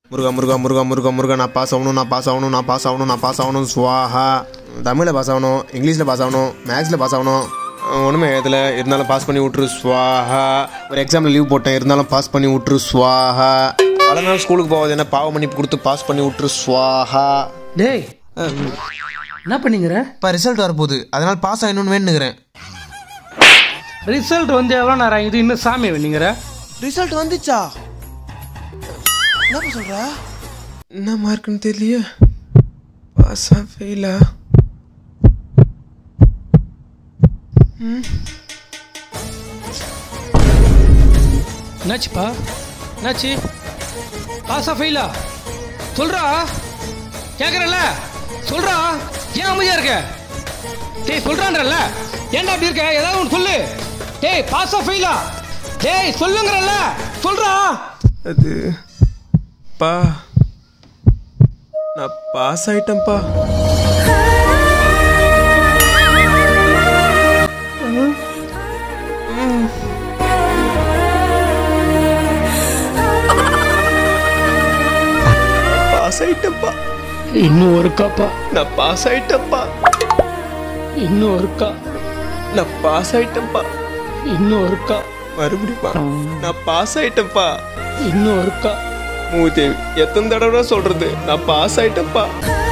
முருகா முருகா முருகா முருகா முருகா நான் பாஸ் ஆகணும் நான் பாஸ் ஆகணும் நான் பாஸ் ஆகணும் நான் பாஸ் ஆகணும் சுவாஹா தமிழில் பாஸ் ஆகணும் இங்கிலீஷில் பாஸ் ஆகணும் மேக்ஸில் பாஸ் ஆகணும் அஹ் ஒண்ணுமே இதில் இருந்தாலும் பாஸ் பண்ணி விட்ரு ஸ்வாஹா ஒரு எக்ஸாமில் லீவ் போட்டேன் இருந்தாலும் பாஸ் பண்ணி விட்ரு ஸ்வாஹா பல நாள் ஸ்கூலுக்கு போகாது என்ன பாவ மன்னிப்பு கொடுத்து பாஸ் பண்ணி விட்ரு ஸ்வாஹா டேய் என்ன பண்ணீங்கிற இப்போ ரிசல்ட் வரப்போகுது அதனால் பாஸ் ஆகணும்னு வேணுங்கிறேன் ரிசல்ட் வந்து எவ்வளோ நேரம் ஆகுது இன்னும் சாமி வேணுங்கிற ரிசல்ட் வந்துச்சா என்ன சொல்ற என்ன மார்க்குன்னு தெரியலையே பாஸா ஃபெயிலா என்னாச்சுப்பா என்னாச்சு பாஸா ஃபெயிலா சொல்றா கேட்குறல்ல சொல்றா ஏன் அமைதியா இருக்க டேய் சொல்றான்றல்ல ஏன்டா அப்படி இருக்க ஏதாவது ஒன்று சொல்லு டேய் பாஸா ஃபெயிலா டேய் சொல்லுங்கறல்ல சொல்றா அது பா நான் பாஸ் ஆயிட்டேன்ப்பா பாஸ் ஆயிட்டேன்ப்பா இன்னும் ஒருக்காப்பா நான் பாஸ் ஆயிட்டேன்ப்பா இன்னும் ஒருக்கா நான் பாஸ் ஆயிட்டேன்ப்பா இன்னும் ஒருக்கா மறுபடியும்ப்பா நான் பாஸ் ஆயிட்டேன்ப்பா இன்னும் ஒருக்கா மூதேவி எத்தனை தடவை சொல்றது நான் பாஸ் ஆயிட்டேன்ப்பா